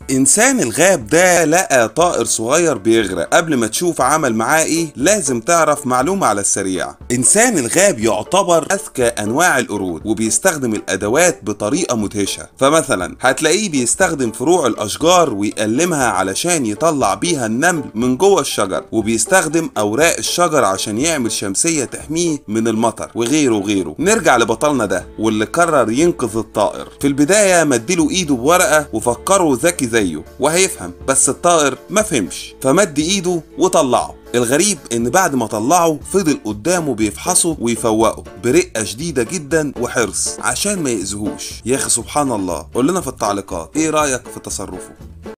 انسان الغاب ده لقى طائر صغير بيغرق قبل ما تشوف عمل معاه ايه لازم تعرف معلومة على السريع انسان الغاب يعتبر اذكى انواع القرود وبيستخدم الادوات بطريقة مدهشة فمثلا هتلاقيه بيستخدم فروع الاشجار ويقلمها علشان يطلع بيها النمل من جوه الشجر وبيستخدم اوراق الشجر عشان يعمل شمسية تحميه من المطر وغيره وغيره نرجع لبطلنا ده واللي قرر ينقذ الطائر في البداية مديله ايده بورقة وفكره ذكي زيه وهيفهم بس الطائر ما فهمش فمد ايده وطلعه الغريب ان بعد ما طلعه فضل قدامه بيفحصه ويفوقه برقه شديده جدا وحرص عشان ما يأذيهوش يا اخي سبحان الله قول لنا في التعليقات ايه رايك في تصرفه